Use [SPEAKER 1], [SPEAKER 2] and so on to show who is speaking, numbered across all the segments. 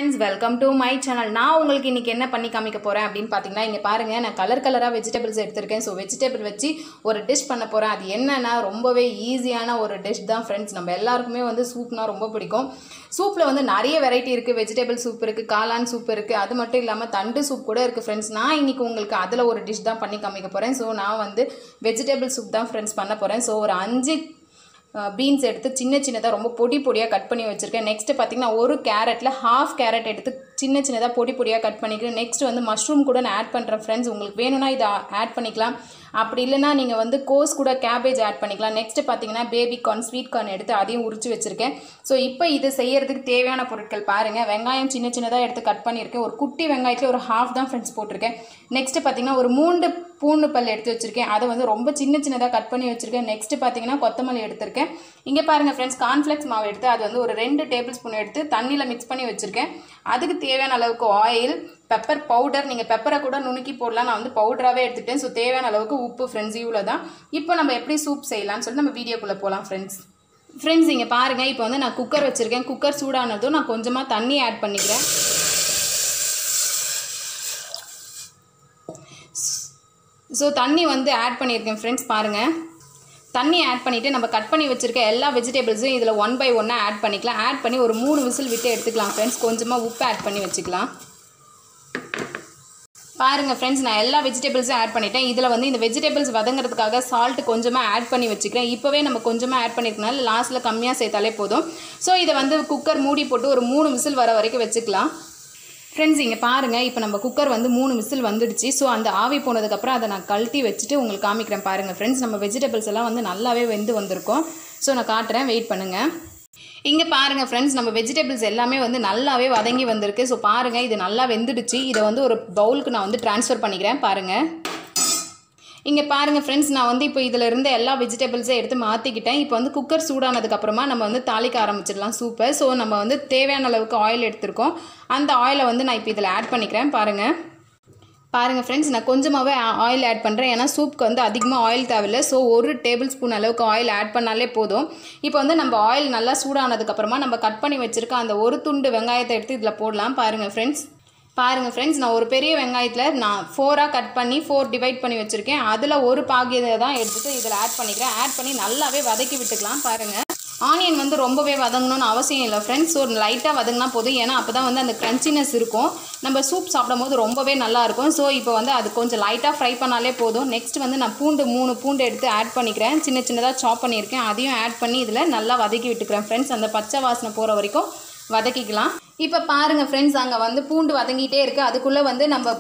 [SPEAKER 1] friends welcome to my channel நான் உங்களுக்கு இன்றைக்கி என்ன பண்ணி காமிக்க போகிறேன் அப்படின்னு பார்த்தீங்கன்னா இங்கே பாருங்கள் நான் கலர் கலராக வெஜிடபிள்ஸ் எடுத்திருக்கேன் ஸோ வெஜிடபிள் வச்சு ஒரு டிஷ் பண்ண போகிறேன் அது என்னன்னா ரொம்பவே ஈஸியான ஒரு டிஷ் தான் ஃப்ரெண்ட்ஸ் நம்ம எல்லாருக்குமே வந்து சூப்னா ரொம்ப பிடிக்கும் சூப்பில் வந்து நிறைய வெரைட்டி இருக்குது வெஜிடபிள் சூப் இருக்குது காளான் சூப் இருக்குது அது மட்டும் இல்லாமல் தண்டு சூப் கூட இருக்குது ஃப்ரெண்ட்ஸ் நான் இன்றைக்கி உங்களுக்கு அதில் ஒரு டிஷ் தான் பண்ணி காமிக்க போகிறேன் ஸோ நான் வந்து வெஜிடபிள் சூப் தான் ஃப்ரெண்ட்ஸ் பண்ண போகிறேன் ஸோ ஒரு அஞ்சு பீன்ஸ் எடுத்து சின்ன சின்னதாக ரொம்ப பொடி பொடியாக கட் பண்ணி வச்சுருக்கேன் நெக்ஸ்ட்டு பார்த்தீங்கன்னா ஒரு கேரட்டில் ஹாஃப் கேரட் எடுத்து சின்ன சின்னதாக பொடி பொடியாக கட் பண்ணிக்கிறேன் நெக்ஸ்ட் வந்து மஷ்ரூம் கூட நான் ஆட் பண்ணுறேன் ஃப்ரெண்ட்ஸ் உங்களுக்கு வேணும்னா இதை ஆட் பண்ணிக்கலாம் அப்படி இல்லைனா நீங்கள் வந்து கோஸ் கூட கேபேஜ் ஆட் பண்ணிக்கலாம் நெக்ஸ்ட்டு பார்த்தீங்கன்னா பேபி கார்ன் ஸ்வீட் கார்ன் எடுத்து அதையும் உரிச்சு வச்சுருக்கேன் ஸோ இப்போ இது செய்யறதுக்கு தேவையான பொருட்கள் பாருங்கள் வெங்காயம் சின்ன சின்னதாக எடுத்து கட் பண்ணியிருக்கேன் ஒரு குட்டி வெங்காயத்தில் ஒரு ஹாஃப் தான் ஃப்ரெண்ட்ஸ் போட்டிருக்கேன் நெக்ஸ்ட்டு பார்த்தீங்கன்னா ஒரு மூன்று பூண்டு பல் எடுத்து வச்சுருக்கேன் அதை வந்து ரொம்ப சின்ன சின்னதாக கட் பண்ணி வச்சுருக்கேன் நெக்ஸ்ட்டு பார்த்தீங்கன்னா கொத்தமல்லி எடுத்திருக்கேன் இங்கே பாருங்கள் ஃப்ரெண்ட்ஸ் கார்ன்ஃப்ளெக்ஸ் மாவு எடுத்து அது வந்து ஒரு ரெண்டு டேபிள் ஸ்பூன் எடுத்து தண்ணியில் மிக்ஸ் பண்ணி வச்சுருக்கேன் அதுக்கு தேவையான அளவுக்கு ஆயில் பெப்பர் பவுடர் நீங்கள் பெப்பரை கூட நுணுக்கி போடலாம் நான் வந்து பவுடராகவே எடுத்துட்டேன் ஸோ தேவையான அளவுக்கு உப்பு ஃப்ரெண்ட்ஸ் இவ்வளோ தான் இப்போ நம்ம எப்படி சூப் செய்யலாம்னு சொல்லி நம்ம வீடியோக்குள்ளே போகலாம் ஃப்ரெண்ட்ஸ் ஃப்ரெண்ட்ஸ் இங்கே பாருங்கள் இப்போ வந்து நான் குக்கர் வச்சுருக்கேன் குக்கர் சூடானதும் நான் கொஞ்சமாக தண்ணி ஆட் பண்ணிக்கிறேன் ஸோ தண்ணி வந்து ஆட் பண்ணியிருக்கேன் ஃப்ரெண்ட்ஸ் பாருங்கள் தண்ணி ஆட் பண்ணிவிட்டு நம்ம கட் பண்ணி வச்சுருக்க எல்லா வெஜிடபிள்ஸும் இதில் ஒன் பை ஒன்னாக ஆட் பண்ணிக்கலாம் ஆட் பண்ணி ஒரு மூணு விசில் விட்டு எடுத்துக்கலாம் ஃப்ரெண்ட்ஸ் கொஞ்சமாக உப்பு ஆட் பண்ணி வச்சுக்கலாம் பாருங்கள் ஃப்ரெண்ட்ஸ் நான் எல்லா வெஜிடபிள்ஸும் ஆட் பண்ணிட்டேன் இதில் வந்து இந்த வெஜிடபிள்ஸ் வதங்குறதுக்காக சால்ட் கொஞ்சமாக ஆட் பண்ணி வச்சுக்கிறேன் இப்போவே நம்ம கொஞ்சமாக ஆட் பண்ணியிருக்கனால லாஸ்ட்டில் கம்மியாக சேர்த்தாலே போதும் ஸோ இதை வந்து குக்கர் மூடி போட்டு ஒரு மூணு விசில் வர வரைக்கும் வச்சுக்கலாம் ஃப்ரெண்ட்ஸ் இங்கே பாருங்கள் இப்போ நம்ம குக்கர் வந்து மூணு விசில் வந்துடுச்சு ஸோ அந்த ஆவி போனதுக்கப்புறம் அதை நான் கழட்டி வச்சுட்டு உங்களுக்கு காமிக்கிறேன் பாருங்கள் ஃப்ரெண்ட்ஸ் நம்ம வெஜிடபிள்ஸ் எல்லாம் வந்து நல்லாவே வெந்து வந்திருக்கோம் ஸோ நான் காட்டுறேன் வெயிட் பண்ணுங்கள் இங்கே பாருங்கள் ஃப்ரெண்ட்ஸ் நம்ம வெஜிடபிள்ஸ் எல்லாமே வந்து நல்லாவே வதங்கி வந்திருக்கு ஸோ பாருங்கள் இது நல்லா வெந்துடுச்சு இதை வந்து ஒரு பவுலுக்கு நான் வந்து ட்ரான்ஸ்ஃபர் பண்ணிக்கிறேன் பாருங்கள் இங்கே பாருங்கள் ஃப்ரெண்ட்ஸ் நான் வந்து இப்போ இதில் இருந்த எல்லா வெஜிடபிள்ஸை எடுத்து மாற்றிக்கிட்டேன் இப்போ வந்து குக்கர் சூடானதுக்கப்புறமா நம்ம வந்து தாளிக்க ஆரம்பிச்சிடலாம் சூப்பர் ஸோ நம்ம வந்து தேவையான அளவுக்கு ஆயில் எடுத்திருக்கோம் அந்த ஆயிலை வந்து நான் இப்போ இதில் ஆட் பண்ணிக்கிறேன் பாருங்கள் பாருங்கள் ஃப்ரெண்ட்ஸ் நான் கொஞ்சமாகவே ஆயில் ஆட் பண்ணுறேன் ஏன்னா சூப்புக்கு வந்து அதிகமாக ஆயில் தேவையில்லை ஸோ ஒரு டேபிள் ஸ்பூன் அளவுக்கு ஆயில் ஆட் பண்ணாலே போதும் இப்போ வந்து நம்ம ஆயில் நல்லா சூடானதுக்கப்புறமா நம்ம கட் பண்ணி வச்சுருக்க அந்த ஒரு துண்டு வெங்காயத்தை எடுத்து இதில் போடலாம் பாருங்கள் ஃப்ரெண்ட்ஸ் பாருங்கள் ஃப்ரெண்ட்ஸ் நான் ஒரு பெரிய வெங்காயத்தில் நான் ஃபோராக கட் பண்ணி ஃபோர் டிவைட் பண்ணி வச்சுருக்கேன் அதில் ஒரு பாகியதை தான் எடுத்துகிட்டு இதில் ஆட் பண்ணிக்கிறேன் ஆட் பண்ணி நல்லாவே வதக்கி விட்டுக்கலாம் பாருங்கள் ஆனியன் வந்து ரொம்பவே வதங்கணும்னு அவசியம் இல்லை ஃப்ரெண்ட்ஸ் ஸோ லைட்டாக வதங்கினா போதும் ஏன்னா அப்போ தான் வந்து அந்த க்ரன்ச்சினஸ் இருக்கும் நம்ம சூப் சாப்பிடும் போது ரொம்பவே நல்லாயிருக்கும் ஸோ இப்போ வந்து அது கொஞ்சம் லைட்டாக ஃப்ரை பண்ணாலே போதும் நெக்ஸ்ட் வந்து நான் பூண்டு மூணு பூண்டு எடுத்து ஆட் பண்ணிக்கிறேன் சின்ன சின்னதாக சாப் பண்ணியிருக்கேன் அதையும் ஆட் பண்ணி இதில் நல்லா வதக்கி விட்டுக்கிறேன் ஃப்ரெண்ட்ஸ் அந்த பச்சை வாசனை போகிற வரைக்கும் வதக்கிக்கலாம் இப்போ பாருங்கள் ஃப்ரெண்ட்ஸ் அங்கே வந்து பூண்டு வதங்கிட்டே இருக்குது அதுக்குள்ளே வந்து நம்ம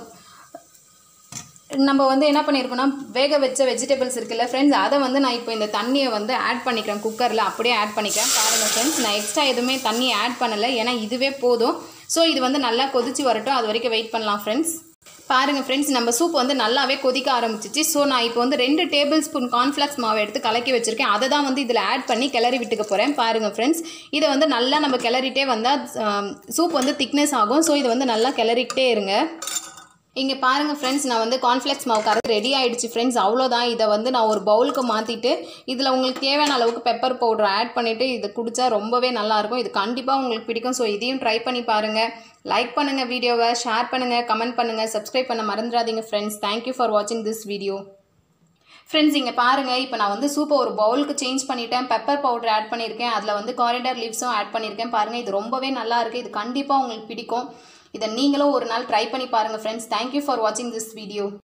[SPEAKER 1] நம்ம வந்து என்ன பண்ணியிருக்கோம்னா வேக வச்ச வெஜிடபிள்ஸ் இருக்குல்ல ஃப்ரெண்ட்ஸ் அதை வந்து நான் இப்போ இந்த தண்ணியை வந்து ஆட் பண்ணிக்கிறேன் குக்கரில் அப்படியே ஆட் பண்ணிக்கிறேன் பாருங்கள் ஃப்ரெண்ட்ஸ் நான் எக்ஸ்ட்ரா எதுவுமே தண்ணி ஆட் பண்ணலை ஏன்னா இதுவே போதும் ஸோ இது வந்து நல்லா கொதிச்சு வரட்டும் அது வரைக்கும் வெயிட் பண்ணலாம் ஃப்ரெண்ட்ஸ் பாருங்கள் ஃப்ரெண்ட்ஸ் நம்ம சூப் வந்து நல்லாவே கொதிக்க ஆரம்பிச்சிச்சு ஸோ நான் இப்போ வந்து ரெண்டு டேபிள் ஸ்பூன் கார்ன்ஃப்ளாக்ஸ் மாவு எடுத்து கலக்கி வச்சுருக்கேன் அதை தான் வந்து இதில் ஆட் பண்ணி கிளறி விட்டுக்க போகிறேன் பாருங்கள் ஃப்ரெண்ட்ஸ் இதை வந்து நல்லா நம்ம கிளறிட்டே வந்தால் சூப் வந்து திக்னஸ் ஆகும் ஸோ இது வந்து நல்லா கிளறிக்கிட்டே இருங்க இங்கே பாருங்கள் ஃப்ரெண்ட்ஸ் நான் வந்து கார்ன்ஃப்ளெக்ஸ் மாவு கரைச்சி ரெடி ஆகிடுச்சு ஃப்ரெண்ட்ஸ் அவ்வளோதான் இதை வந்து நான் ஒரு பவுலுக்கு மாற்றிட்டு இதில் உங்களுக்கு தேவையான அளவுக்கு பெப்பர் பவுடர் ஆட் பண்ணிவிட்டு இது குடித்தா ரொம்பவே நல்லாயிருக்கும் இது கண்டிப்பாக உங்களுக்கு பிடிக்கும் ஸோ இதையும் ட்ரை பண்ணி பாருங்கள் லைக் பண்ணுங்கள் வீடியோவை ஷேர் பண்ணுங்கள் கமெண்ட் பண்ணுங்கள் சப்ஸ்கிரைப் பண்ண மறந்துடாதீங்க ஃப்ரெண்ட்ஸ் தேங்க்யூ ஃபார் வாட்சிங் திஸ் வீடியோ ஃப்ரெண்ட்ஸ் இங்கே பாருங்கள் இப்போ நான் வந்து சூப்பை ஒரு பவுலுக்கு சேஞ்ச் பண்ணிட்டேன் பெப்பர் பவுடர் ஆட் பண்ணியிருக்கேன் அதில் வந்து காரிடர் லீவ்ஸும் ஆட் பண்ணியிருக்கேன் பாருங்கள் இது ரொம்பவே நல்லா இருக்குது இது கண்டிப்பாக உங்களுக்கு பிடிக்கும் இதை நீங்களும் ஒரு நாள் ட்ரை பண்ணி பாருங்கள் ஃப்ரெண்ட்ஸ் தேங்க்யூ ஃபார் வாட்சிங் திஸ் வீடியோ